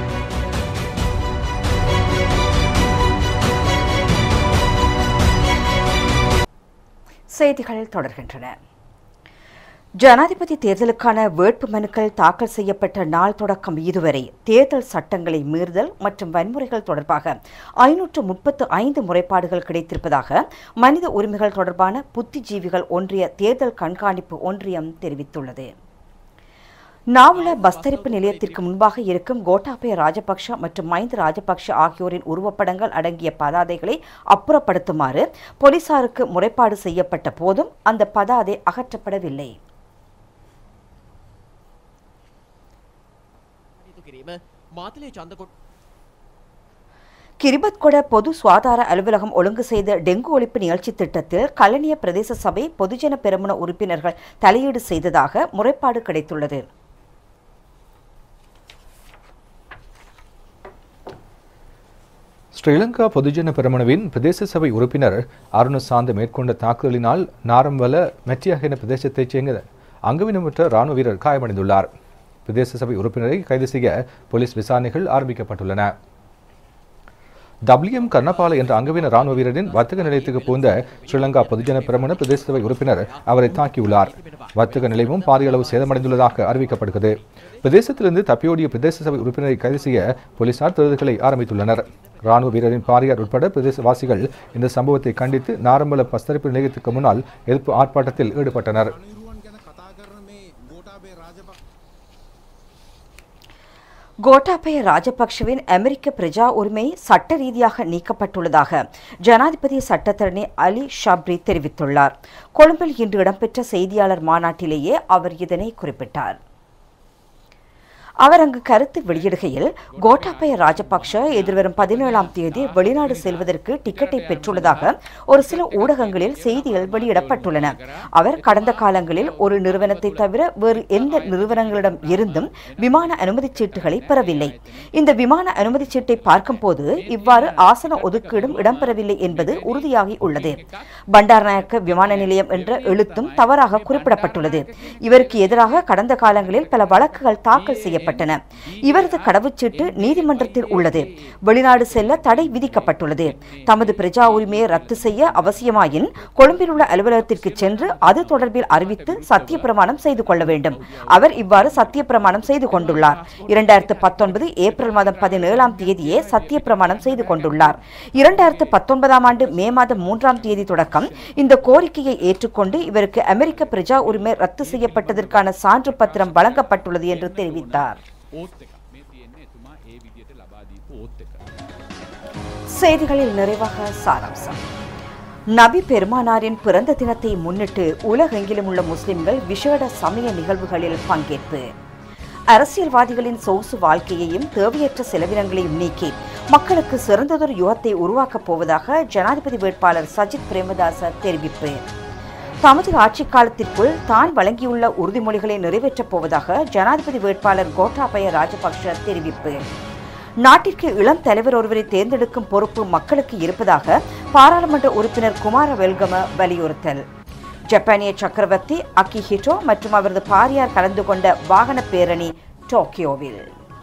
செய்திகள் தொடர்கின்றன ஜனாதிபதி தேர்தலுக்கான வேட்பு மனுக்கள் தாக்கல் செய்யப்பட்ட நாள் தொடக்கம் இதுவரை தேர்தல் சட்டங்களை மீறுதல் மற்றும் வன்முறைகள் தொடர்பாக ஐநூற்று முப்பத்து ஐந்து முறைப்பாடுகள் கிடைத்திருப்பதாக மனித உரிமைகள் தொடர்பான புத்திஜீவிகள் ஒன்றிய தேர்தல் கண்காணிப்பு ஒன்றியம் தெரிவித்துள்ளது நாவல பஸ்தரிப்பு நிலையத்திற்கு முன்பாக இருக்கும் கோட்டாபய ராஜபக்ஷ மற்றும் மஹிந்த ராஜபக்ஷ ஆகியோரின் உருவப்படங்கள் அடங்கிய பதாதைகளை அப்புறப்படுத்துமாறு போலீசாருக்கு முறைப்பாடு செய்யப்பட்ட போதும் அந்த பதாதை அகற்றப்படவில்லை කිරීම මාතලේ චන්දකොට් கிரிபத்கொட பொது சுகாதார அலுவலகம் ஒழுங்கு செய்த டெங்கு ஒழிப்பு நிகழ்ச்சி திட்டத்தில் கலனிய பிரதேச சபை பொதுஜன பெருமன உறுப்பினர்கள் தலையீடு செய்ததாக முறைப்பாடு கிடைத்துள்ளது ஸ்ரீலங்கா பொதுஜன பெரமுனவின் பிரதேச சபை உறுப்பினர் அருண சாந்த மேற்கொண்ட தாக்குதலினால் நாரம்வல மெட்டியாகின பிரதேசத்தைச் சேர்ந்த அங்கவினமற்ற ராணுவ வீரர் காயமடைந்துள்ளார் பிரதேச சபை உறுப்பினரை கைது செய்ய போலீஸ் விசாரணைகள் ஆரம்பிக்கப்பட்டுள்ளன டபிள்யூஎம் கர்ணபால என்ற அங்கவீன ராணுவ வீரரின் வர்த்தக நிலையத்துக்கு புகுந்த ஸ்ரீலங்கா பொதுஜன பிரமுன பிரதேச சபை உறுப்பினர் அவரை தாக்கியுள்ளார் வர்த்தக நிலையமும் பாரிய அளவு சேதமடைந்துள்ளதாக அறிவிக்கப்படுகிறது பிரதேசத்திலிருந்து தப்பியோடிய பிரதேச சபை உறுப்பினரை கைது செய்ய போலீசார் தேடுதல்களை ஆரம்பித்துள்ளனர் ராணுவ வீரரின் பாரியார் உட்பட பிரதேசவாசிகள் இந்த சம்பவத்தை கண்டித்து நாரம்பல பஸ்தரிப்பு நிலையத்துக்கு முன்னால் எதிர்ப்பு ஆர்ப்பாட்டத்தில் ஈடுபட்டனர் கோட்டாபய ராஜபக்ஷவின் அமெரிக்க பிரஜா உரிமை சட்ட ரீதியாக நீக்கப்பட்டுள்ளதாக ஜனாதிபதி சட்டத்தரணி அலி ஷப்ரி தெரிவித்துள்ளார் கொழும்பில் இன்று இடம்பெற்ற செய்தியாளர் மாநாட்டிலேயே அவர் இதனை குறிப்பிட்டார் அவர் அங்கு கருத்து வெளியிடுகையில் கோட்டாபய ராஜபக்ஷ எதிர்வரும் பதினேழாம் தேதி வெளிநாடு செல்வதற்கு டிக்கெட்டை பெற்றுள்ளதாக ஒரு சில ஊடகங்களில் செய்திகள் வெளியிடப்பட்டுள்ளன அவர் கடந்த காலங்களில் ஒரு நிறுவனத்தை தவிர வேறு எந்த நிறுவனங்களிடம் இருந்தும் விமான அனுமதிச் சீட்டுகளை பெறவில்லை இந்த விமான அனுமதிச் சீட்டை பார்க்கும்போது இவ்வாறு ஆசன ஒதுக்கீடும் இடம்பெறவில்லை என்பது உறுதியாகி உள்ளது பண்டார்நாயக்க விமான நிலையம் என்ற எழுத்தும் தவறாக குறிப்பிடப்பட்டுள்ளது இவருக்கு எதிராக கடந்த காலங்களில் பல வழக்குகள் தாக்கல் செய்யப்பட்டன இவரது கடவுச்சீட்டு நீதிமன்றத்தில் உள்ளது வெளிநாடு செல்ல தடை விதிக்கப்பட்டுள்ளது தமது பிரஜா உரிமையை ரத்து செய்ய அவசியமாயின் கொழும்பில் உள்ள அலுவலகத்திற்கு சென்று அது தொடர்பில் அறிவித்து சத்திய பிரமாணம் செய்து கொள்ள வேண்டும் அவர் இவ்வாறு சத்திய பிரமாணம் செய்து கொண்டுள்ளார் இரண்டாயிரத்து பத்தொன்பது ஏப்ரல் மாதம் பதினேழாம் தேதியே சத்திய பிரமாணம் செய்து கொண்டுள்ளார் இரண்டாயிரத்து பத்தொன்பதாம் ஆண்டு மே மாதம் மூன்றாம் தேதி தொடக்கம் இந்த கோரிக்கையை ஏற்றுக்கொண்டு இவருக்கு அமெரிக்க பிரஜா உரிமை ரத்து செய்யப்பட்டதற்கான சான்று பத்திரம் வழங்கப்பட்டுள்ளது என்று தெரிவித்தார் ඕත් එක මේ තියෙන්නේ එතුමා ඒ විදියට ලබා දීපු ඕත් එක செய்திகளில் நிறைவாக சாராம்சம் நபி பெருமானாரின் பிறந்த தினத்தை முன்னிட்டு உலகெங்கிலும் உள்ள முஸ்லிம்கள் விசேட சமய நிகழ்வுகளில் பங்கேற்பு அரசியல்வாதிகளின் சொகுசு வாழ்க்கையையும் தேவையற்ற செலவினங்களையும் நீக்கி மக்களுக்கு சிறந்ததொரு யுகத்தை உருவாக்கப் போவதாக ஜனாதிபதி வேட்பாளர் சஜித் பிரேமதாச தெரிவிப்பு தமது ஆட்சிக் காலத்திற்குள் தான் வழங்கியுள்ள உறுதிமொழிகளை நிறைவேற்றப் போவதாக ஜனாதிபதி வேட்பாளர் கோட்டாபய ராஜபக்ஷ தெரிவிப்பு நாட்டிற்கு இளம் தலைவர் ஒருவரை தேர்ந்தெடுக்கும் பொறுப்பு மக்களுக்கு இருப்பதாக பாராளுமன்ற உறுப்பினர் குமார வெல்கம வலியுறுத்தல் ஜப்பானிய சக்கரவர்த்தி அக்கிஹிட்டோ மற்றும் அவரது பாரியார் கலந்து கொண்ட வாகன பேரணி டோக்கியோவில்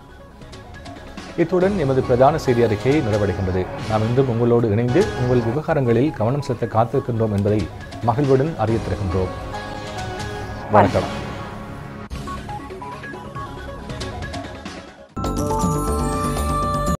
இத்துடன் எமது பிரதான செய்தி அறிக்கை நிறைவடைகின்றது நாம் இன்றும் உங்களோடு இணைந்து உங்கள் விவகாரங்களில் கவனம் செலுத்த காத்திருக்கின்றோம் என்பதை மகிழ்வுடன் அறியத் தருகின்றோம் வணக்கம்